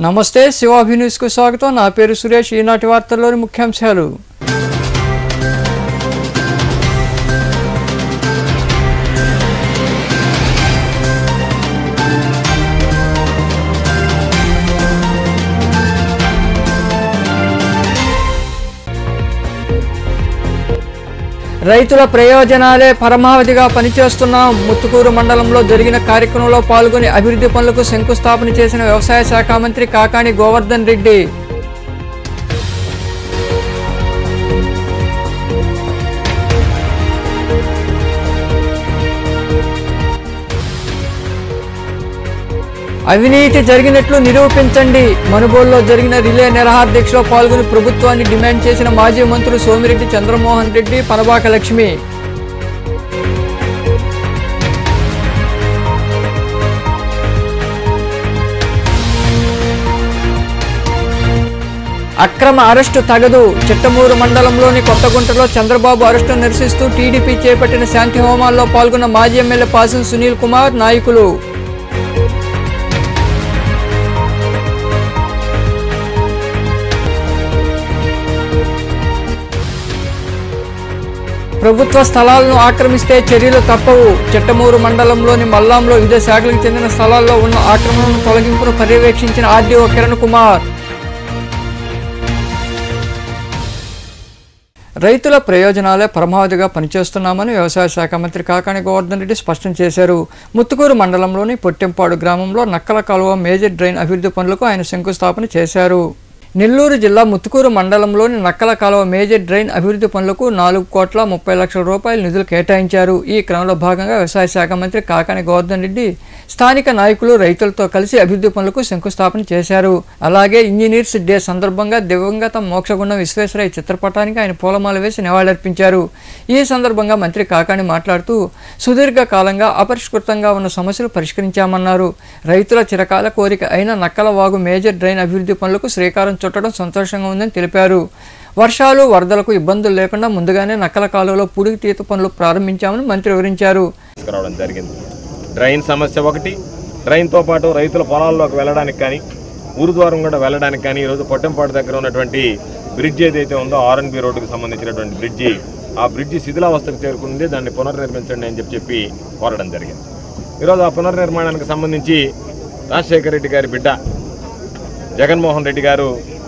నమస్తే శివాభి న్యూస్కు స్వాగతం నా పేరు సురేష్ ఈనాటి వార్తల్లోని ముఖ్యాంశాలు రైతుల ప్రయోజనాలే పరమావధిగా పనిచేస్తున్న ముత్తుకూరు మండలంలో జరిగిన కార్యక్రమంలో పాల్గొని అభివృద్ధి పనులకు శంకుస్థాపన చేసిన వ్యవసాయ శాఖ మంత్రి కాకాణి గోవర్ధన్ రెడ్డి అవినీతి జరిగినట్లు నిరూపించండి మనుగోలులో జరిగిన రిలే నిరహార దీక్షలో పాల్గొని ప్రభుత్వాన్ని డిమాండ్ చేసిన మాజీ మంత్రులు సోమిరెడ్డి చంద్రమోహన్ రెడ్డి పనబాక లక్ష్మి అక్రమ అరెస్టు తగదు చిట్టమూరు మండలంలోని కొత్తగుంటలో చంద్రబాబు అరెస్టు నిరసిస్తూ టీడీపీ చేపట్టిన శాంతి హోమాల్లో పాల్గొన్న మాజీ ఎమ్మెల్యే పాసం సునీల్ కుమార్ నాయకులు ప్రభుత్వ స్థలాలను ఆక్రమిస్తే చర్యలు తప్పవు చిట్టమూరు మండలంలోని మల్లాంలో వివిధ శాఖలకు చెందిన స్థలాల్లో ఉన్న ఆక్రమణను తొలగింపును పర్యవేక్షించిన ఆర్డీఓ కిరణ్ కుమార్ రైతుల ప్రయోజనాలే పరమావధిగా పనిచేస్తున్నామని వ్యవసాయ శాఖ మంత్రి కాకాణి గోవర్ధన్ రెడ్డి స్పష్టం చేశారు ముత్తుకూరు మండలంలోని పొట్టెంపాడు గ్రామంలో నక్కల కాలువ మేజర్ డ్రైన్ అభివృద్ధి పనులకు ఆయన శంకుస్థాపన చేశారు నెల్లూరు జిల్లా ముత్తుకూరు మండలంలోని నక్కల కాలువ మేజర్ డ్రైన్ అభివృద్ధి పనులకు నాలుగు కోట్ల ముప్పై లక్షల రూపాయల నిధులు కేటాయించారు ఈ క్రమంలో భాగంగా వ్యవసాయ శాఖ మంత్రి కాకాని గోవర్ధన్ రెడ్డి స్థానిక నాయకులు రైతులతో కలిసి అభివృద్ధి పనులకు శంకుస్థాపన చేశారు అలాగే ఇంజనీర్స్ డే సందర్భంగా దివంగత మోక్షగుండం విశ్వేశ్వరయ్య చిత్రపటానికి ఆయన పూలమాల వేసి నివాళులర్పించారు ఈ సందర్భంగా మంత్రి కాకాని మాట్లాడుతూ సుదీర్ఘ కాలంగా అపరిష్కృతంగా ఉన్న సమస్యలు పరిష్కరించామన్నారు రైతుల చిరకాల కోరిక అయిన నక్కల వాగు మేజర్ డ్రైన్ అభివృద్ధి పనులకు శ్రీకారం చుట్టడం సంతోషంగా ఉందని తెలిపారు వర్షాలు వరదలకు ఇబ్బందులు లేకుండా ముందుగానే నక్కల కాలువలో పుడికి తీత పనులు ప్రారంభించామని మంత్రి వివరించారు తీసుకురావడం జరిగింది డ్రైన్ సమస్య ఒకటి డ్రైన్తో పాటు రైతుల పొలాల్లోకి వెళ్ళడానికి కానీ ఊరు ద్వారం కూడా వెళ్ళడానికి కానీ ఈరోజు పొట్టంపాడు దగ్గర ఉన్నటువంటి బ్రిడ్జ్ ఏదైతే ఉందో ఆర్ఎన్బి రోడ్డుకి సంబంధించినటువంటి బ్రిడ్జి ఆ బ్రిడ్జి శిథిలావస్థకు చేరుకుంది దాన్ని పునర్నిర్మించండి అని చెప్పి చెప్పి కోరడం జరిగింది ఈరోజు ఆ పునర్నిర్మాణానికి సంబంధించి రాజశేఖర రెడ్డి గారి బిడ్డ జగన్మోహన్ రెడ్డి గారు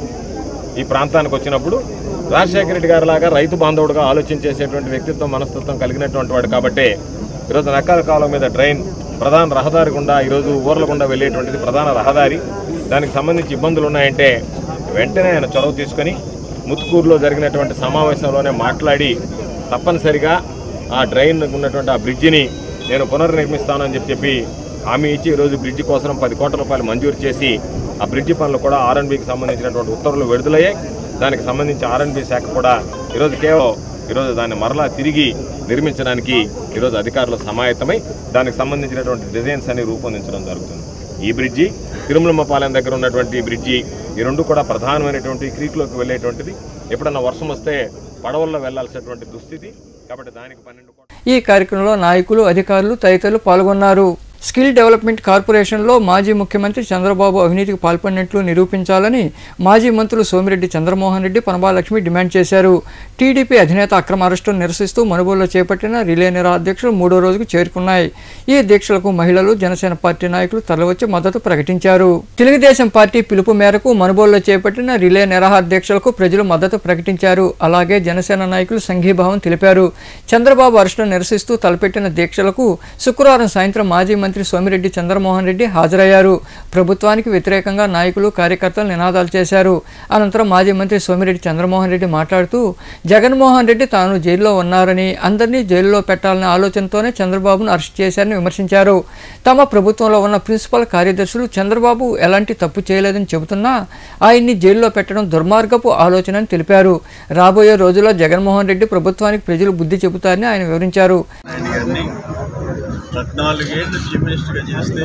ఈ ప్రాంతానికి వచ్చినప్పుడు రాజశేఖర రెడ్డి గారి లాగా రైతు బాంధవుడుగా ఆలోచన చేసేటువంటి వ్యక్తిత్వం మనస్తత్వం కలిగినటువంటి వాడు కాబట్టి ఈరోజు నక్కల కాలం మీద డ్రైన్ ప్రధాన రహదారి గుండా ఈరోజు ఊర్ల గుండా వెళ్ళేటువంటిది ప్రధాన రహదారి దానికి సంబంధించి ఇబ్బందులు ఉన్నాయంటే వెంటనే ఆయన చొరవ తీసుకొని ముత్తుకూరులో జరిగినటువంటి సమావేశంలోనే మాట్లాడి తప్పనిసరిగా ఆ డ్రైన్ ఉన్నటువంటి ఆ బ్రిడ్జిని నేను పునర్నిర్మిస్తానని చెప్పి చెప్పి హామీ ఇచ్చి ఈరోజు బ్రిడ్జి కోసం పది కోట్ల రూపాయలు మంజూరు చేసి ఆ బ్రిడ్జి పనులు కూడా ఆర్ఎన్బికి సంబంధించినటువంటి ఉత్తర్వులు విడుదలయ్యాయి దానికి సంబంధించి ఆర్ఎన్బి శాఖ కూడా ఈరోజు కేవలం ఈరోజు దాన్ని మరలా తిరిగి నిర్మించడానికి ఈరోజు అధికారులు సమాయత్తమై దానికి సంబంధించినటువంటి డిజైన్స్ అన్ని రూపొందించడం జరుగుతుంది ఈ బ్రిడ్జి తిరుమలమ్మపాలెం దగ్గర ఉన్నటువంటి ఈ బ్రిడ్జి ఈ రెండు కూడా ప్రధానమైనటువంటి క్రీక్లోకి వెళ్ళేటువంటిది ఎప్పుడన్నా వర్షం వస్తే పడవల్లో వెళ్లాల్సినటువంటి దుస్థితి కాబట్టి దానికి పన్నెండు కోట్ల ఈ కార్యక్రమంలో నాయకులు అధికారులు తదితరులు పాల్గొన్నారు స్కిల్ డెవలప్మెంట్ కార్పొరేషన్లో మాజీ ముఖ్యమంత్రి చంద్రబాబు అవినీతికి పాల్పడినట్లు నిరూపించాలని మాజీ మంత్రులు సోమిరెడ్డి చంద్రమోహన్ రెడ్డి పనబాలక్ష్మి డిమాండ్ చేశారు టీడీపీ అధినేత అక్రమ అరెస్టును నిరసిస్తూ మనుగోలులో చేపట్టిన రిలే నిరాధ్యక్షులు మూడో రోజుకు చేరుకున్నాయి ఈ దీక్షలకు మహిళలు జనసేన పార్టీ నాయకులు తరలివచ్చి మద్దతు ప్రకటించారు తెలుగుదేశం పార్టీ పిలుపు మేరకు మనుగోలులో చేపట్టిన రిలే నిరాహార దీక్షలకు ప్రజలు మద్దతు ప్రకటించారు అలాగే జనసేన నాయకులు సంఘీభావం తెలిపారు చంద్రబాబు అరెస్టును నిరసిస్తూ తలపెట్టిన దీక్షలకు శుక్రవారం సాయంత్రం మాజీ మంత్రి సోమిరెడ్డి చంద్రమోహన్ రెడ్డి హాజరయ్యారు ప్రభుత్వానికి వ్యతిరేకంగా నాయకులు కార్యకర్తలు నినాదాలు చేశారు అనంతరం మాజీ మంత్రి సోమిరెడ్డి చంద్రమోహన్ రెడ్డి మాట్లాడుతూ జగన్మోహన్ రెడ్డి తాను జైల్లో ఉన్నారని అందరినీ జైల్లో పెట్టాలనే ఆలోచనతోనే చంద్రబాబును అరెస్ట్ చేశారని విమర్శించారు తమ ప్రభుత్వంలో ఉన్న ప్రిన్సిపల్ కార్యదర్శులు చంద్రబాబు ఎలాంటి తప్పు చేయలేదని చెబుతున్నా ఆయన్ని jaiల్లో పెట్టడం దుర్మార్గపు ఆలోచన అని తెలిపారు రాబోయే రోజుల్లో జగన్మోహన్ రెడ్డి ప్రభుత్వానికి ప్రజలు బుద్ధి చెబుతారని ఆయన వివరించారు నాయుడు గారిని పద్నాలుగేళ్ళు చీఫ్ మినిస్టర్గా చేస్తే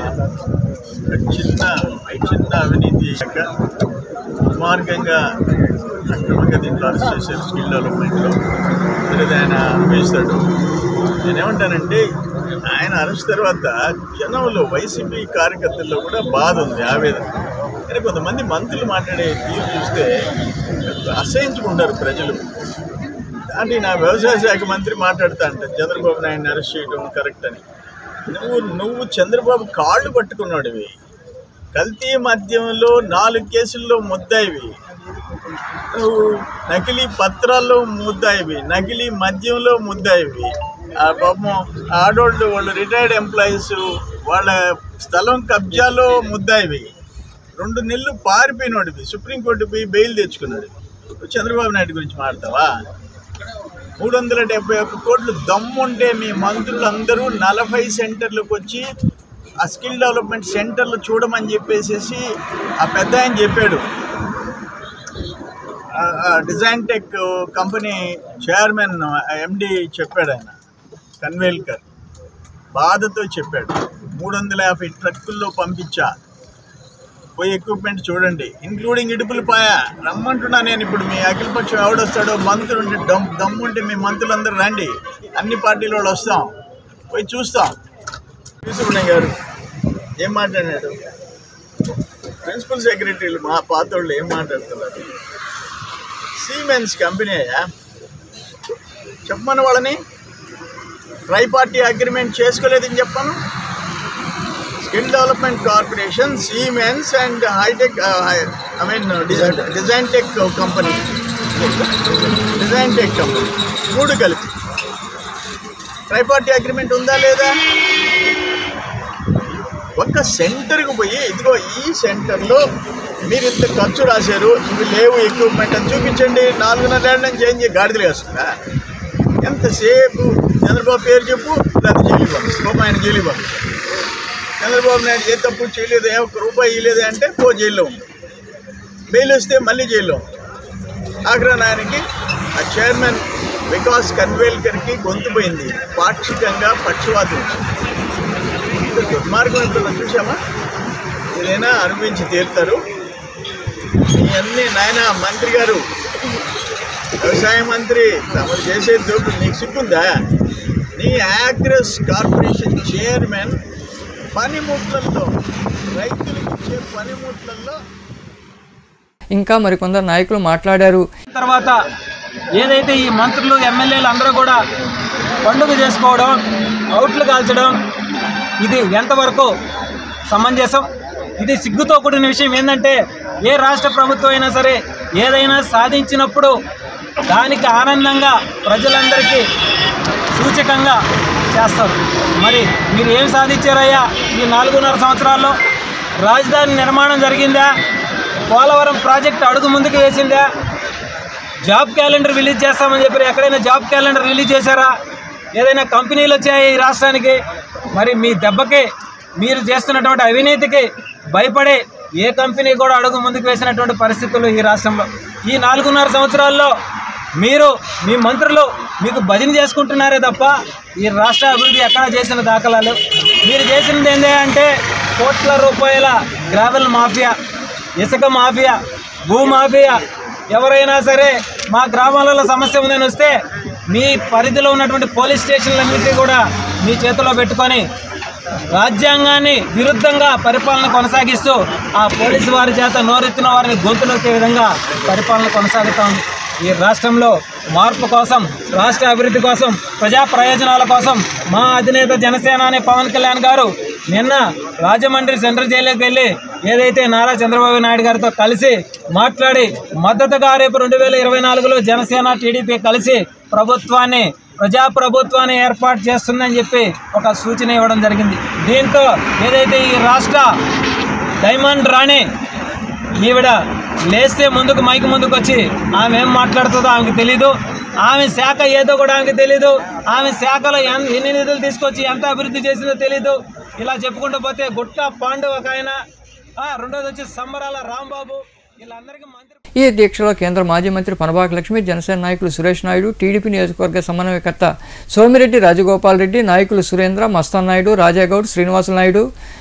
ఒక చిన్న చిన్న అవినీతి అయ్యాక దుర్మార్గంగా అక్రమంగా దీంట్లో అరెస్ట్ చేశారు స్కిల్ డెవలప్మెంట్లో లేదా ఆయన అనుభవిస్తాడు నేనేమంటానంటే ఆయన అరెస్ట్ తర్వాత జనంలో వైసీపీ కార్యకర్తల్లో కూడా బాధ ఉంది ఆవేదన కానీ కొంతమంది మంత్రులు మాట్లాడే తీరు చూస్తే అసహించుకుంటారు ప్రజలు అంటే నా వ్యవసాయ శాఖ మంత్రి మాట్లాడుతా అంటే చంద్రబాబు నాయుడిని అరెస్ట్ చేయడం కరెక్ట్ అని నువ్వు నువ్వు చంద్రబాబు కాళ్ళు పట్టుకున్నాడువి కల్తీ మద్యంలో నాలుగు కేసుల్లో ముద్దాయివి నువ్వు నకిలీ పత్రాల్లో ముద్దాయివి నకిలీ మద్యంలో ముద్దాయివి ఆ పాపం ఆడోళ్ళు వాళ్ళు రిటైర్డ్ ఎంప్లాయీస్ వాళ్ళ స్థలం కబ్జాలో ముద్దాయివి రెండు నెలలు పారిపోయినోడివి సుప్రీంకోర్టు పోయి బెయిల్ తెచ్చుకున్నాడు నువ్వు చంద్రబాబు నాయుడు గురించి మాట్లాడతావా మూడు వందల డెబ్బై ఒక్క కోట్లు దమ్ముంటే మీ మంత్రులందరూ నలభై సెంటర్లకు వచ్చి ఆ స్కిల్ డెవలప్మెంట్ సెంటర్లు చూడమని చెప్పేసేసి ఆ పెద్ద ఆయన చెప్పాడు ఆ- ఆ design tech company chairman MD చెప్పాడు ఆయన కన్వేల్కర్ బాధతో చెప్పాడు మూడు వందల యాభై ట్రక్కుల్లో పంపించా పోయి ఎక్విప్మెంట్ చూడండి ఇంక్లూడింగ్ ఇడుపులపాయ రమ్మంటున్నా నేను ఇప్పుడు మీ అఖిలపక్షం ఎవడొస్తాడో మంత్రులు ఉంటే దమ్ దమ్ముంటే మీ మంత్రులందరూ రండి అన్ని పార్టీల వాళ్ళు వస్తాం పోయి చూస్తాం సుబ్రహ్మణ్యం గారు ఏం మాట్లాడాడు ప్రిన్సిపల్ సెక్రటరీలు మా పాతోళ్ళు ఏం మాట్లాడుతున్నారు సీమెన్స్ కంపెనీ అయ్యా చెప్పమని వాళ్ళని ట్రై పార్టీ అగ్రిమెంట్ చేసుకోలేదని చెప్పాను skill development corporation Siemens and hi-tech I mean design tech company design tech company మూడు కలిపి ట్రై పార్టీ అగ్రిమెంట్ ఉందా లేదా ఒక్క సెంటర్కి పోయి ఇదిగో ఈ సెంటర్లో మీరు ఇంత ఖర్చు రాశారు ఇవి లేవు ఎక్విప్మెంట్ అని చూపించండి నాలుగున్నర ఏళ్ళ నుంచి ఏం చేయ గాడిదలు వేస్తుందా ఎంతసేపు చంద్రబాబు పేరు చెప్పు లేదా జైలు పంపిస్తాం ఆయన జైలు పంపిస్తాం చంద్రబాబు నాయుడు ఏ తప్పు చేయలేదు ఏ ఒక్క రూపాయి ఇవ్వలేదు అంటే పో జైల్లో ఉంది బెయిల్ వస్తే మళ్ళీ జైల్లో ఉంది ఆగ్రహ ఆయనకి ఆ చైర్మన్ వికాస్ కన్వేల్కర్కి గొంతు పోయింది పాక్షికంగా పక్షవాతం వచ్చింది ఇంత దుర్మార్గం ఇప్పుడు చూసామా ఏదైనా అనుభవించి తీరుతారు మీ అన్ని నాయన మంత్రి గారు వ్యవసాయ మంత్రి తమరు చేసే దోపిడి నీకు సిగ్గుందా నీ యాగ్రెస్ కార్పొరేషన్ చైర్మన్ పనిముట్లలో రైతులకు ఇచ్చే పనిముట్లలో ఇంకా మరికొందరు నాయకులు మాట్లాడారు తర్వాత ఏదైతే ఈ మంత్రులు ఎమ్మెల్యేలు అందరూ కూడా పండుగ చేసుకోవడం అవుట్లు కాల్చడం ఇది ఎంతవరకు సమంజసం ఇది సిగ్గుతో కూడిన విషయం ఏంటంటే ఏ రాష్ట్ర ప్రభుత్వం అయినా సరే ఏదైనా సాధించినప్పుడు దానికి ఆనందంగా ప్రజలందరికీ సూచకంగా చేస్తారు మరి మీరు ఏం సాధించారయ్యా ఈ నాలుగున్నర సంవత్సరాల్లో రాజధాని నిర్మాణం జరిగిందా పోలవరం ప్రాజెక్ట్ అడుగు ముందుకు వేసిందా జాబ్ క్యాలెండర్ రిలీజ్ చేస్తామని చెప్పి ఎక్కడైనా జాబ్ క్యాలెండర్ రిలీజ్ చేశారా ఏదైనా కంపెనీలు వచ్చాయి ఈ రాష్ట్రానికి మరి మీ దెబ్బకి మీరు చేస్తున్నటువంటి అవినీతికి భయపడే ఏ కంపెనీ కూడా అడుగు ముందుకు వేసినటువంటి పరిస్థితులు ఈ రాష్ట్రంలో ఈ నాలుగున్నర సంవత్సరాల్లో మీరు మీ మంత్రులు మీకు భజన చేసుకుంటున్నారే తప్ప ఈ రాష్ట్ర అభివృద్ధి ఎక్కడ చేసిన దాఖలాలు మీరు చేసినది ఏంటి అంటే కోట్ల రూపాయల గ్రావెల్ మాఫియా ఇసుక మాఫియా భూ మాఫియా ఎవరైనా సరే మా గ్రామాలలో సమస్య ఉందని వస్తే మీ పరిధిలో ఉన్నటువంటి పోలీస్ స్టేషన్లన్నింటినీ కూడా మీ చేతిలో పెట్టుకొని రాజ్యాంగాన్ని విరుద్ధంగా పరిపాలన కొనసాగిస్తూ ఆ పోలీసు వారి చేత నోరెత్తిన వారిని గొంతు నొక్కే విధంగా పరిపాలన కొనసాగుతాం ఈ రాష్ట్రంలో మార్పు కోసం రాష్ట్ర అభివృద్ధి కోసం ప్రజా ప్రయోజనాల కోసం మా అధినేత జనసేనాని పవన్ కళ్యాణ్ గారు నిన్న రాజమండ్రి సెంట్రల్ జైలుకి వెళ్ళి ఏదైతే నారా చంద్రబాబు నాయుడు గారితో కలిసి మాట్లాడి మద్దతుగా రేపు రెండు వేల ఇరవై నాలుగులో జనసేన టీడీపీ కలిసి ప్రభుత్వాన్ని ప్రజాప్రభుత్వాన్ని ఏర్పాటు చేస్తుందని చెప్పి ఒక సూచన ఇవ్వడం జరిగింది దీంతో ఏదైతే ఈ రాష్ట్ర డైమండ్ రాణి ఈవిడ లేస్తే ముందుకు మైక్ ముందుకు వచ్చి ఆమె ఏం మాట్లాడుతుందో ఆమెకు తెలీదు ఆమె శాఖ ఏదో కూడా ఆమెకు తెలీదు ఆమె శాఖలో ఎన్- ఎన్ని నిధులు తీసుకొచ్చి ఎంత అభివృద్ధి చేసిందో తెలీదు ఇలా చెప్పుకుంటూ పోతే గుట్ట పాండు ఒక ఆయన ఆ, రెండోది వచ్చి సంబరాల రాంబాబు వీళ్ళందరికీ మంత్రి ఈ దీక్షలో కేంద్ర మాజీ మంత్రి పనబాక లక్ష్మి జనసేన నాయకులు సురేష్ నాయుడు టీడీపీ నియోజకవర్గ సమన్వయకర్త సోమిరెడ్డి రాజగోపాల్ రెడ్డి నాయకులు సురేంద్ర మస్తాన్ నాయుడు రాజాగౌడ్ శ్రీనివాసులు నాయుడు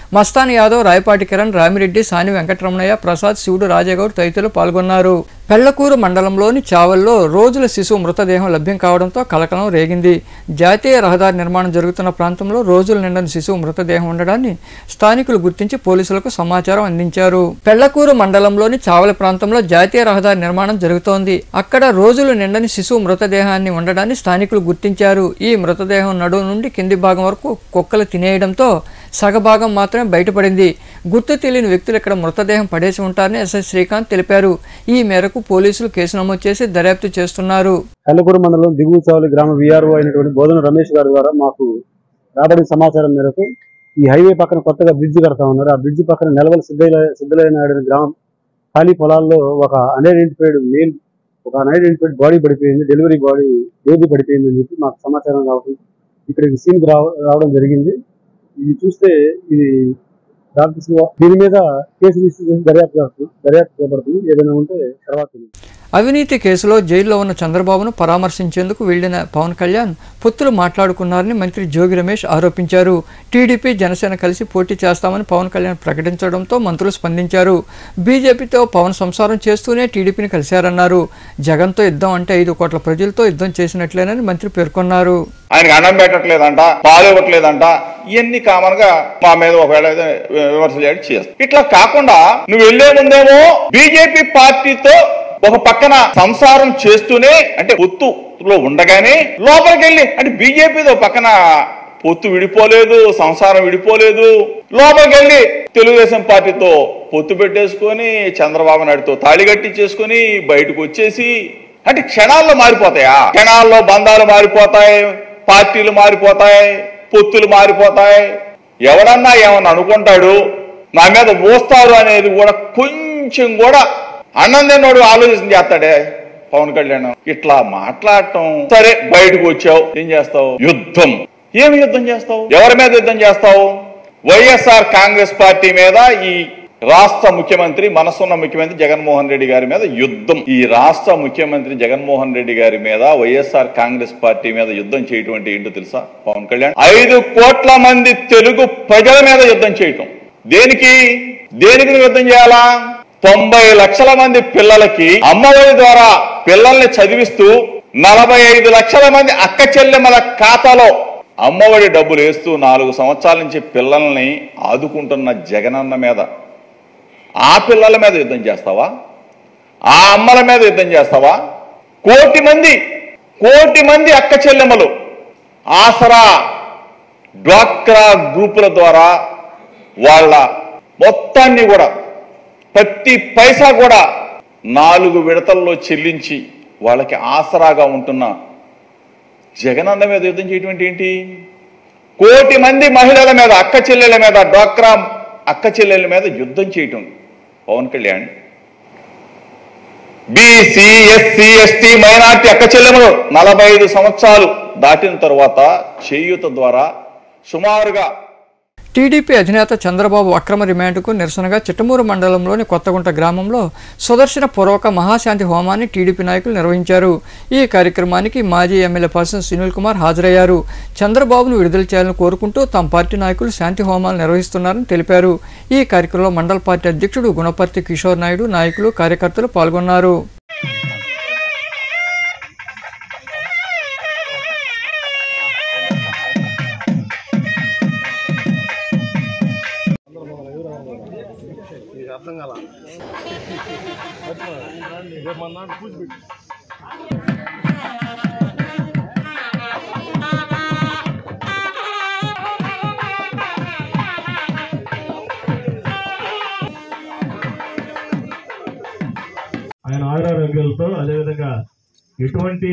మస్తాన్ యాదవ్ రాయపాటి కిరణ్ రామిరెడ్డి సాని వెంకటరమణయ్య ప్రసాద్ శివుడు రాజగౌడ్ తదితరులు పాల్గొన్నారు పెళ్లకూరు మండలంలోని చావల్లో రోజుల శిశువు మృతదేహం లభ్యం కావడంతో కలకలం రేగింది జాతీయ రహదారి నిర్మాణం జరుగుతున్న ప్రాంతంలో రోజులు నిండని శిశువు మృతదేహం ఉండడాన్ని స్థానికులు గుర్తించి పోలీసులకు సమాచారం అందించారు పెళ్లకూరు మండలంలోని చావల ప్రాంతంలో జాతీయ రహదారి నిర్మాణం జరుగుతోంది అక్కడ రోజులు నిండని శిశువు మృతదేహాన్ని ఉండడాన్ని స్థానికులు గుర్తించారు ఈ మృతదేహం నడుము నుండి కింది భాగం వరకు కుక్కలు తినేయడంతో సగభాగం మాత్రమే బయటపడింది గుర్తు తెలియని వ్యక్తులు ఇక్కడ మృతదేహం పడేసి ఉంటారని ఎస్ఐ శ్రీకాంత్ తెలిపారు ఈ మేరకు పోలీసులు కేసు నమోదు చేసి దర్యాప్తు చేస్తున్నారు కల్లకూరు మండలం దిగువ చావలి గ్రామ విఆర్ఓ అయినటువంటి బోధన రమేష్ గారి ద్వారా మాకు రాబడిన సమాచారం మేరకు ఈ హైవే పక్కన కొత్తగా బ్రిడ్జ్ కడతా ఉన్నారు ఆ బ్రిడ్జ్ పక్కన నెలవల సిద్ధయ్య సిద్ధలైన నాయుడు గ్రామం ఖాళీ పొలాల్లో ఒక అన్ఐడెంటిఫైడ్ మేల్ ఒక అన్ఐడెంటిఫైడ్ బాడీ పడిపోయింది డెలివరీ బాడీ బేబీ పడిపోయింది అని చెప్పి మాకు సమాచారం రావడం ఇక్కడికి సీన్ రావడం జరిగింది ఇది చూస్తే ఇది డాక్టర్స్ దీని మీద కేసు రిజిస్టర్ చేసి దర్యాప్తు చేస్తున్నాం దర్యాప్తు చేపడుతుంది ఏదైనా ఉంటే తర్వాత తెలియదు. అవినీతి కేసులో జైల్లో ఉన్న చంద్రబాబును పరామర్శించేందుకు వెళ్లిన పవన్ కళ్యాణ్ పొత్తులు మాట్లాడుకున్నారని మంత్రి జోగి రమేష్ ఆరోపించారు టీడీపీ జనసేన కలిసి పోటీ చేస్తామని పవన్ కళ్యాణ్ ప్రకటించడంతో మంత్రులు స్పందించారు బీజేపీతో పవన్ సంసారం చేస్తూనే టీడీపీని కలిశారన్నారు జగన్తో యుద్ధం అంటే ఐదు కోట్ల ప్రజలతో యుద్ధం చేసినట్లేనని మంత్రి పేర్కొన్నారు ఆయనకి అన్నం పెట్టట్లేదంట పాలు ఇవ్వట్లేదంట ఇవన్నీ కామన్ గా మా మీద ఒకవేళ ఏదో విమర్శలు చేయడం చేస్తాం ఇట్లా కాకుండా నువ్వు వెళ్లే ముందేమో బీజేపీ పార్టీతో ఒక పక్కన సంసారం చేస్తూనే అంటే పొత్తులో ఉండగానే లోపలికి వెళ్ళి అంటే బీజేపీతో పక్కన పొత్తు విడిపోలేదు సంసారం విడిపోలేదు లోపలికి వెళ్ళి తెలుగుదేశం పార్టీతో పొత్తు పెట్టేసుకొని చంద్రబాబు నాయుడుతో తాళి కట్టించేసుకొని బయటకు వచ్చేసి అంటే క్షణాల్లో మారిపోతాయా క్షణాల్లో బంధాలు మారిపోతాయి పార్టీలు మారిపోతాయి పొత్తులు మారిపోతాయి ఎవడన్నా ఏమన్నా అనుకుంటాడు నా మీద మోస్తారు అనేది కూడా కొంచెం కూడా అన్నం తిన్నోడు ఆలోచన చేస్తాడే పవన్ కళ్యాణ్ ఇట్లా మాట్లాడటం సరే బయటకు వచ్చావు ఏం చేస్తావు యుద్ధం ఏమి యుద్ధం చేస్తావు ఎవరి మీద యుద్ధం చేస్తావు వైఎస్ఆర్ కాంగ్రెస్ పార్టీ మీద ఈ రాష్ట్ర ముఖ్యమంత్రి మనసున్న ముఖ్యమంత్రి జగన్మోహన్ రెడ్డి గారి మీద యుద్ధం ఈ రాష్ట్ర ముఖ్యమంత్రి జగన్మోహన్ రెడ్డి గారి మీద వైఎస్ఆర్ కాంగ్రెస్ పార్టీ మీద యుద్ధం చేయటం అంటే ఏంటో తెలుసా పవన్ కళ్యాణ్ ఐదు కోట్ల మంది తెలుగు ప్రజల మీద యుద్ధం చేయటం దేనికి దేనికి నువ్వు యుద్ధం చేయాలా తొంభై లక్షల మంది పిల్లలకి అమ్మఒడి ద్వారా పిల్లల్ని చదివిస్తూ నలభై ఐదు లక్షల మంది అక్క చెల్లెమ్మల ఖాతాలో అమ్మఒడి డబ్బులు వేస్తూ నాలుగు సంవత్సరాల నుంచి పిల్లల్ని ఆదుకుంటున్న జగనన్న మీద ఆ పిల్లల మీద యుద్ధం చేస్తావా ఆ అమ్మల మీద యుద్ధం చేస్తావా కోటి మంది కోటి మంది అక్క చెల్లెమ్మలు ఆసరా డ్వాక్రా గ్రూపుల ద్వారా వాళ్ళ మొత్తాన్ని కూడా ప్రతి పైసా కూడా నాలుగు విడతల్లో చెల్లించి వాళ్ళకి ఆసరాగా ఉంటున్న జగనన్న మీద యుద్ధం చేయటం అంటే ఏంటి కోటి మంది మహిళల మీద అక్క చెల్లెల మీద డ్వాక్రా అక్క చెల్లెల మీద యుద్ధం చేయటం Pawan Kalyan BC SC ST minority అక్క చెల్లెములు నలభై ఐదు సంవత్సరాలు దాటిన తరువాత చేయూత ద్వారా సుమారుగా టీడీపీ అధినేత చంద్రబాబు అక్రమ రిమాండ్కు నిరసనగా చిట్టమూరు మండలంలోని కొత్తగుంట గ్రామంలో సుదర్శన పూర్వక మహాశాంతి హోమాన్ని టీడీపీ నాయకులు నిర్వహించారు ఈ కార్యక్రమానికి మాజీ ఎమ్మెల్యే పర్సన్ సునీల్ కుమార్ హాజరయ్యారు చంద్రబాబును విడుదల చేయాలని కోరుకుంటూ తమ పార్టీ నాయకులు శాంతి హోమాలు నిర్వహిస్తున్నారని తెలిపారు ఈ కార్యక్రమంలో మండల పార్టీ అధ్యక్షుడు గుణపర్తి కిషోర్ నాయుడు నాయకులు కార్యకర్తలు పాల్గొన్నారు ఆయన ఆరోగ్యాలతో అదేవిధంగా ఎటువంటి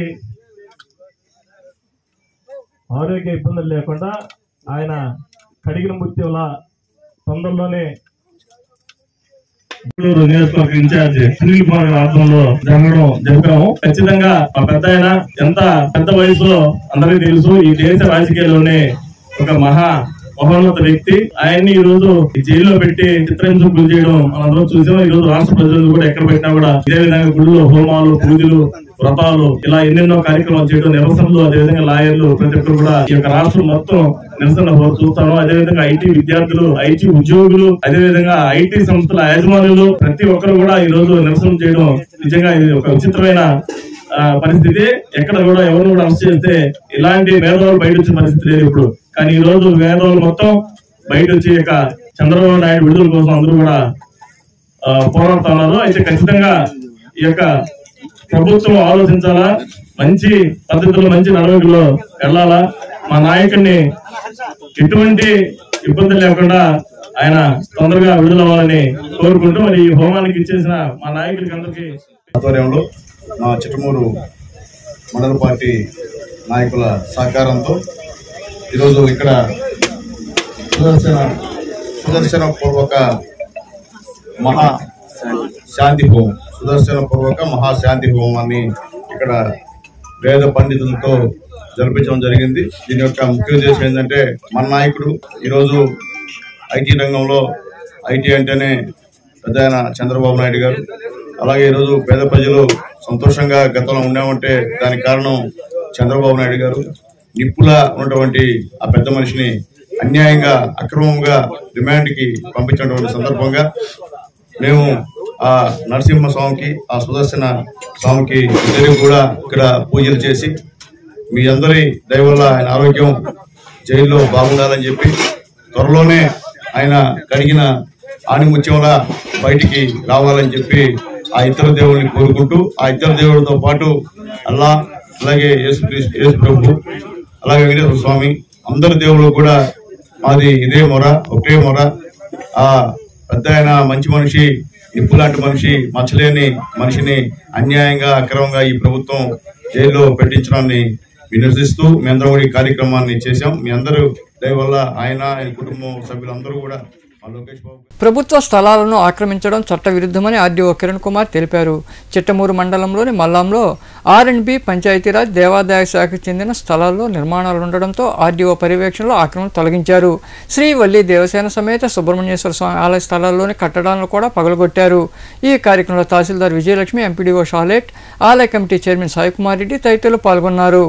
ఆరోగ్య ఇబ్బందులు లేకుండా ఆయన కడిగిన ముత్యంలా తొందరలోనే గుంటూరు నియోజకవర్గ ఇన్ఛార్జ్ సునీల్ కుమార్ గారి ఆధ్వర్యంలో జరగడం జరిపాము ఖచ్చితంగా ఆ పెద్ద ఆయన ఎంత పెద్ద వయసులో అందరికీ తెలుసు ఈ దేశ రాజకీయాల్లోనే ఒక మహా మహోన్నత వ్యక్తి ఆయన్ని ఈ రోజు జైల్లో పెట్టి చిత్రహింసకు గురి చేయడం మనందరం చూసాం ఈ రోజు రాష్ట్ర ప్రజలు కూడా ఎక్కడ పెట్టినా కూడా ఇదే విధంగా గుడిలో హోమాలు పూజలు వ్రతాలు ఇలా ఎన్నెన్నో కార్యక్రమాలు చేయడం నిరసనలు అదేవిధంగా లాయర్లు ప్రతి ఒక్కరు కూడా ఈ యొక్క రాష్ట్రం మొత్తం నిరసన చూస్తాను అదేవిధంగా ఐటీ విద్యార్థులు ఐటీ ఉద్యోగులు అదేవిధంగా ఐటీ సంస్థల యాజమాన్యులు ప్రతి ఒక్కరు కూడా ఈ రోజు నిరసన చేయడం నిజంగా ఇది ఒక విచిత్రమైన ఆ, పరిస్థితి ఎక్కడ కూడా ఎవరు కూడా అరెస్ట్ చేస్తే ఇలాంటి మేధావులు బయట వచ్చే పరిస్థితి లేదు ఇప్పుడు కానీ ఈ రోజు మేధావులు మొత్తం బయట వచ్చి ఇక చంద్రబాబు నాయుడు విడుదల కోసం అందరూ కూడా ఆ, పోరాడుతున్నారు అయితే ఖచ్చితంగా ఈ యొక్క ప్రభుత్వం ఆలోచించాలా మంచి పద్ధతిలో మంచి నడవడికలో వెళ్ళాలా మా నాయకుడిని ఎటువంటి ఇబ్బందులు లేకుండా ఆయన తొందరగా విడుదలవ్వాలని కోరుకుంటూ మరి ఈ హోమానికి ఇచ్చేసిన మా నాయకులకి అందరికీ ఆధ్వర్యంలో మా చిట్టమూరు మండల పార్టీ నాయకుల సహకారంతో ఈరోజు ఇక్కడ సుదర్శన సుదర్శన పూర్వక మహా శాంతి హోమం సుదర్శన పూర్వక మహాశాంతి హోమాన్ని ఇక్కడ వేద పండితులతో జరిపించడం జరిగింది దీని యొక్క ముఖ్య ఉద్దేశం ఏంటంటే మన నాయకుడు ఈరోజు ఐటీ రంగంలో ఐటీ అంటేనే పెద్ద ఆయన చంద్రబాబు నాయుడు గారు అలాగే ఈరోజు పేద ప్రజలు సంతోషంగా గతంలో ఉన్నామంటే దానికి కారణం చంద్రబాబు నాయుడు గారు నిప్పులా ఉన్నటువంటి ఆ పెద్ద మనిషిని అన్యాయంగా అక్రమంగా రిమాండ్కి పంపించినటువంటి సందర్భంగా మేము ఆ నరసింహ స్వామికి ఆ సుదర్శన స్వామికి ఇద్దరు కూడా ఇక్కడ పూజలు చేసి మీ అందరి దయ వల్ల ఆయన ఆరోగ్యం జైల్లో బాగుండాలని చెప్పి త్వరలోనే ఆయన కడిగిన ఆణిముత్యంలా బయటికి రావాలని చెప్పి ఆ ఇద్దరు దేవుళ్ళని కోరుకుంటూ ఆ ఇద్దరు దేవుడితో పాటు అల్లా అలాగే యేసు క్రీస్తు- యేసు ప్రభు అలాగే వెంకటేశ్వర స్వామి అందరి దేవుళ్ళు కూడా మాది ఇదే మొర ఒకటే మొర ఆ పెద్ద ఆయన మంచి మనిషి నిప్పు లాంటి మనిషి మచ్చలేని మనిషిని అన్యాయంగా అక్రమంగా ఈ ప్రభుత్వం జైల్లో పెట్టించడాన్ని వినిర్శిస్తూ మీ అందరం కూడా ఈ కార్యక్రమాన్ని చేశాం మీ అందరూ దయ వల్ల ఆయన ఆయన కుటుంబం సభ్యులందరూ కూడా మా లోకేష్ బాబు ప్రభుత్వ స్థలాలను ఆక్రమించడం చట్టవిరుద్ధమని ఆర్డీఓ కిరణ్ కుమార్ తెలిపారు చిట్టమూరు మండలంలోని మల్లాంలో ఆర్ అండ్ బి పంచాయతీరాజ్ దేవాదాయ శాఖకు చెందిన స్థలాల్లో నిర్మాణాలు ఉండడంతో ఆర్డీఓ పర్యవేక్షణలో ఆక్రమణ తొలగించారు శ్రీ వల్లి దేవసేన సమేత సుబ్రహ్మణ్యేశ్వర స్వామి ఆలయ స్థలాల్లోని కట్టడాలను కూడా పగలగొట్టారు ఈ కార్యక్రమంలో తహసీల్దార్ విజయలక్ష్మి ఎంపీడీఓ షాలెట్ ఆలయ కమిటీ చైర్మన్ సాయికుమార్ రెడ్డి తదితరులు పాల్గొన్నారు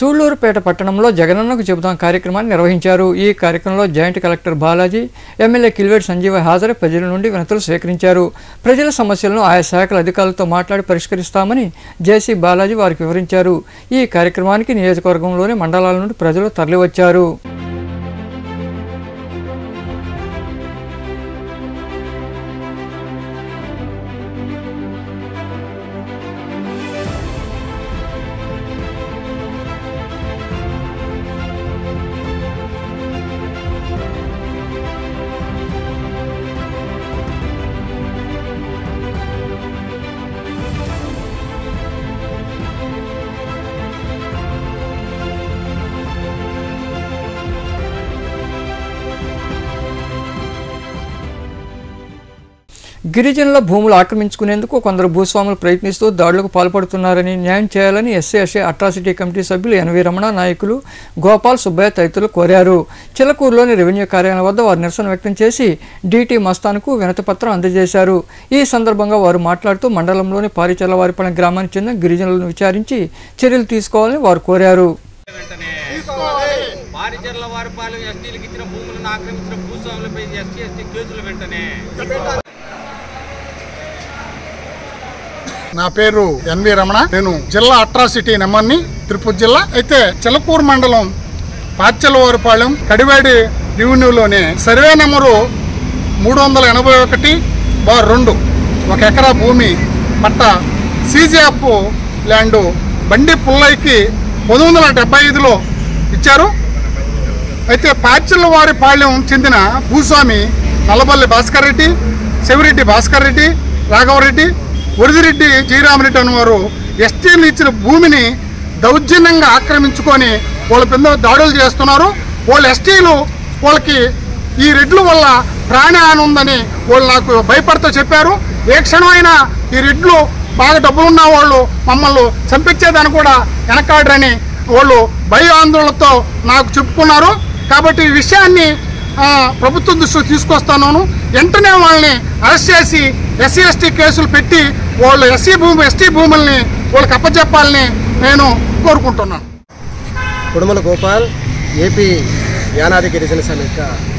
సూళ్లూరుపేట పట్టణంలో జగనన్నకు చెబుతాం కార్యక్రమాన్ని నిర్వహించారు ఈ కార్యక్రమంలో joint collector Balaji MLA Kilved Sanjeeva హాజరై ప్రజల నుండి వినతులు స్వీకరించారు ప్రజల సమస్యలను ఆయా శాఖల అధికారులతో మాట్లాడి పరిష్కరిస్తామని జేసీ బాలాజీ వారికి వివరించారు ఈ కార్యక్రమానికి నియోజకవర్గంలోని మండలాల నుండి ప్రజలు తరలివచ్చారు గిరిజనుల భూములు ఆక్రమించుకునేందుకు కొందరు భూస్వాములు ప్రయత్నిస్తూ దాడులకు పాల్పడుతున్నారని న్యాయం చేయాలని ఎస్సీ ఎస్సీ అట్రాసిటీ కమిటీ సభ్యులు ఎన్వి రమణ నాయకులు గోపాల్ సుబ్బయ్య తదితరులు కోరారు చిలకూరులోని రెవెన్యూ కార్యాలయం వద్ద వారు నిరసన వ్యక్తం చేసి డీటీ మస్తాన్కు వినతిపత్రం అందజేశారు ఈ సందర్భంగా వారు మాట్లాడుతూ మండలంలోని పారిచల్లవారిపల్లి గ్రామానికి చెందిన గిరిజనులను విచారించి చర్యలు తీసుకోవాలని వారు కోరారు పారిచర్ల వారిపాలెం ఎస్టీలకు ఇచ్చిన భూములను ఆక్రమించిన భూస్వాములపై ఎస్టీ ఎస్టీ కేసులు వెంటనే నా పేరు ఎన్వి రమణ నేను జిల్లా అట్రాసిటీ నెమ్మర్ని తిరుపతి జిల్లా అయితే చిలకూరు మండలం పాచలవారిపాలెం కడివాడి రెవెన్యూలోని సర్వే నెంబరు మూడు వందల ఎనభై ఒకటి బార్ రెండు ఒక ఎకరా భూమి పట్ట సీజీఎఫ్ ల్యాండ్ బండి పుల్లయ్యకి పంతొమ్మిది వందల డెబ్బై ఐదులో ఇచ్చారు అయితే పాచల వారి పాళ్యం చెందిన భూస్వామి నల్లబల్లి భాస్కర్ రెడ్డి శివరెడ్డి భాస్కర్ రెడ్డి రాఘవరెడ్డి వరిదిరెడ్డి జయరామరెడ్డి అనేవారు ఎస్టీలు ఇచ్చిన భూమిని దౌర్జన్యంగా ఆక్రమించుకొని వాళ్ళ కింద దాడులు చేస్తున్నారు వాళ్ళు ఎస్టీలు వాళ్ళకి ఈ రెడ్ల వల్ల ప్రాణహాని ఉందని వాళ్ళు నాకు భయపడుతూ చెప్పారు ఏ క్షణమైనా ఈ రెడ్లు బాగా డబ్బులున్న వాళ్ళు మమ్మల్ని చంపించేదని కూడా వెనకాడరని వాళ్ళు భయ ఆందోళనతో నాకు చెప్పుకున్నారు కాబట్టి ఈ విషయాన్ని ఆ, ప్రభుత్వం దృష్టికి తీసుకొస్తాను వెంటనే వాళ్ళని అరెస్ట్ చేసి ఎస్సీ ఎస్టీ కేసులు పెట్టి వాళ్ళు ఎస్సీ భూమి ఎస్టీ భూముల్ని వాళ్ళకి అప్పచెప్పాలని నేను కోరుకుంటున్నాను కుడుమల గోపాల్ ఏపీ యానాది గిరిజన సమీక్ష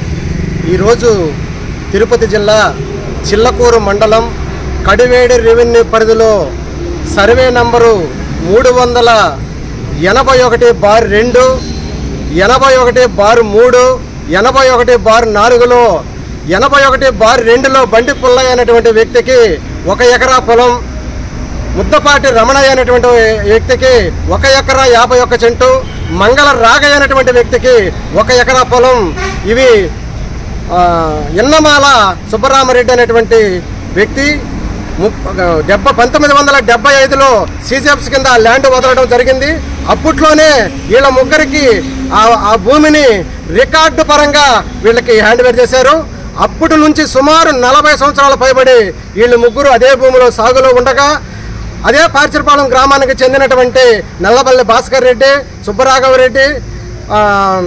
ఈరోజు తిరుపతి జిల్లా చిల్లకూరు మండలం కడివేడి రెవెన్యూ పరిధిలో సర్వే నంబరు మూడు వందల ఎనభై ఒకటి బార్ రెండు ఎనభై ఒకటి బార్ మూడు ఎనభై ఒకటి బార్ నాలుగులో ఎనభై ఒకటి బార్ రెండులో బండి పుల్లయ్య అనేటువంటి వ్యక్తికి ఒక ఎకరా పొలం ముద్దపాటి రమణయ్య అనేటువంటి వ్యక్తికి ఒక ఎకరా యాభై ఒక్క చెంటు మంగళ రాగయ్య అనేటువంటి వ్యక్తికి ఒక ఎకరా పొలం ఇవి ఆ, ఎన్నమాల సుబ్బరామరెడ్డి అనేటువంటి వ్యక్తి ముప్- డెబ్బై పంతొమ్మిది వందల డెబ్బై ఐదులో సీజెఫ్స్ కింద ల్యాండ్ వదలడం జరిగింది అప్పట్లోనే వీళ్ళ ముగ్గురికి ఆ ఆ భూమిని రికార్డు పరంగా వీళ్ళకి హ్యాండ్ ఓవర్ చేశారు అప్పటి నుంచి సుమారు నలభై సంవత్సరాల పైబడి వీళ్ళు ముగ్గురు అదే భూమిలో సాగులో ఉండగా అదే పార్చిరపాలెం గ్రామానికి చెందినటువంటి నల్లబల్లి భాస్కర్ రెడ్డి సుబ్బరాఘవరెడ్డి ఆ,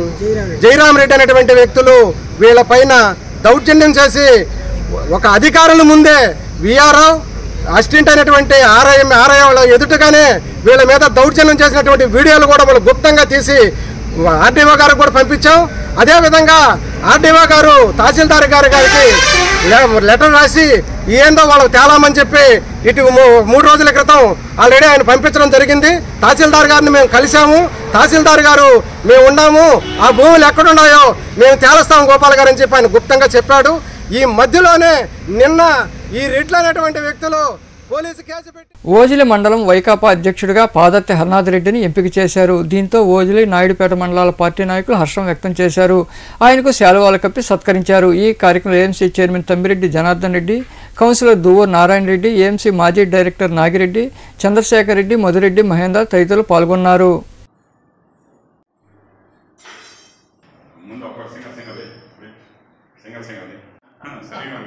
జయరామ్ రెడ్డి అనేటువంటి వ్యక్తులు వీళ్ళ పైన దౌర్జన్యం చేసి ఒక అధికారుల ముందే విఆర్ఓ అసిస్టెంట్ అయినటువంటి ఆర్ఐఎం ఆర్ఐ వాళ్ళ ఎదుటగానే వీళ్ళ మీద దౌర్జన్యం చేసినటువంటి వీడియోలు కూడా వాళ్ళు గుప్తంగా తీసి ఆర్డీఓ గారికి కూడా పంపించాం అదేవిధంగా ఆర్డీఓ గారు తహసీల్దార్ గారి గారికి లె- లెటర్ రాసి ఏందో వాళ్ళకి తేలామని చెప్పి ఇటు మూ- మూడు రోజుల క్రితం ఆల్రెడీ ఆయన పంపించడం జరిగింది తహసీల్దార్ గారిని మేము కలిసాము తహసీల్దార్ గారు మేము ఉన్నాము ఆ భూములు ఎక్కడున్నాయో మేము తేలుస్తాం గోపాల్ గారు అని చెప్పి ఆయన గుప్తంగా చెప్పాడు ఈ మధ్యలోనే నిన్న ఈ రెడ్లు అనేటువంటి వ్యక్తులు పోలీసు కేసు పెట్టి ఓజిలి మండలం వైకాపా అధ్యక్షుడిగా పాదర్తి హర్నాథరెడ్డిని ఎంపిక చేశారు దీంతో ఓజిలి నాయుడుపేట మండలాల పార్టీ నాయకులు హర్షం వ్యక్తం చేశారు ఆయనకు శాలువాలు కప్పి సత్కరించారు ఈ కార్యక్రమంలో AMC chairman Tammireddy Janardhan Reddy councillor Duvvuru Narayana Reddy AMC మాజీ డైరెక్టర్ నాగిరెడ్డి చంద్రశేఖర్ రెడ్డి మధురెడ్డి మహేందర్ తదితరులు పాల్గొన్నారు ముందు ఒక సింగల్ సింగల్ సింగల్ సింగల్ సరిగా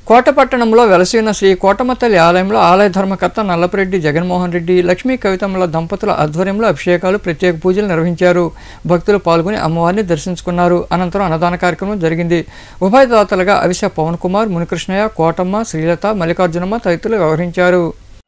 కోటపట్టణంలో వెలసిన శ్రీ కోటమ్మ తల్లి ఆలయంలో ఆలయ ధర్మకర్త నల్లపరెడ్డి జగన్మోహన్ రెడ్డి లక్ష్మీ కవితమ్మల దంపతుల ఆధ్వర్యంలో అభిషేకాలు ప్రత్యేక పూజలు నిర్వహించారు భక్తులు పాల్గొని అమ్మవారిని దర్శించుకున్నారు అనంతరం అన్నదాన కార్యక్రమం జరిగింది ఉభయదాతలుగా అవిశ పవన్ కుమార్ మునికృష్ణయ్య కోటమ్మ శ్రీలత మల్లికార్జునమ్మ తదితరులు వ్యవహరించారు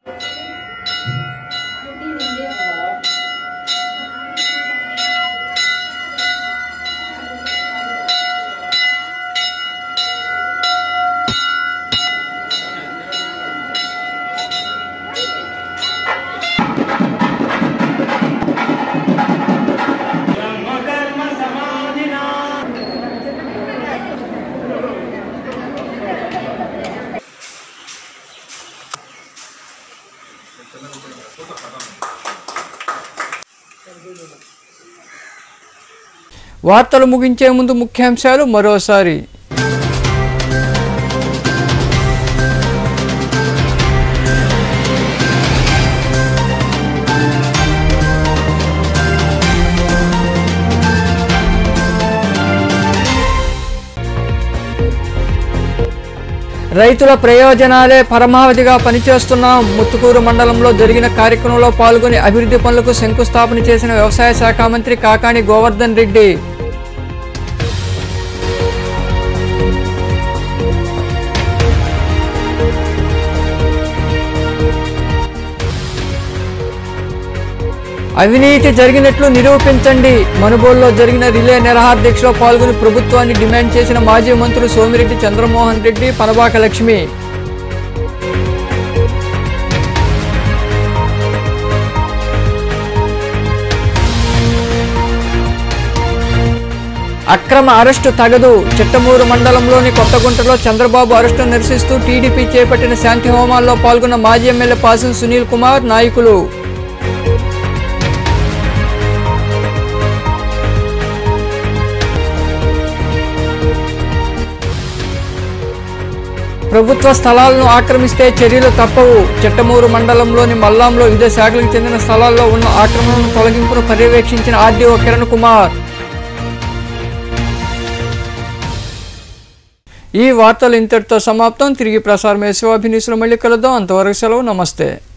వార్తలు ముగించే ముందు ముఖ్యాంశాలు మరోసారి రైతుల ప్రయోజనాలే పరమావధిగా పనిచేస్తున్నాం ముత్తుకూరు మండలంలో జరిగిన కార్యక్రమంలో పాల్గొని అభివృద్ధి పనులకు శంకుస్థాపన చేసిన వ్యవసాయ శాఖ మంత్రి కాకాణి గోవర్ధన్ రెడ్డి అవినీతి జరిగినట్లు నిరూపించండి మనుగోలులో జరిగిన రిలే నిరహార దీక్షలో పాల్గొని ప్రభుత్వాన్ని డిమాండ్ చేసిన మాజీ మంత్రులు సోమిరెడ్డి చంద్రమోహన్ రెడ్డి పనబాక లక్ష్మి అక్రమ అరెస్టు తగదు చిట్టమూరు మండలంలోని కొత్తగుంటలో చంద్రబాబు అరెస్టు నిరసిస్తూ టీడీపీ చేపట్టిన శాంతి హోమాల్లో పాల్గొన్న మాజీ ఎమ్మెల్యే పాసిల్ సునీల్ కుమార్ నాయకులు ప్రభుత్వ స్థలాలను ఆక్రమిస్తే చర్యలు తప్పవు చిట్టమూరు మండలంలోని మల్లాంలో వివిధ శాఖలకు చెందిన స్థలాల్లో ఉన్న ఆక్రమణను తొలగింపును పర్యవేక్షించిన ఆర్డీఓ కిరణ్ కుమార్ ఈ వార్తలు ఇంతటితో సమాప్తం తిరిగి ప్రసారం శివాభినీసులు మళ్ళీ కలుద్దాం అంతవరకు సెలవు నమస్తే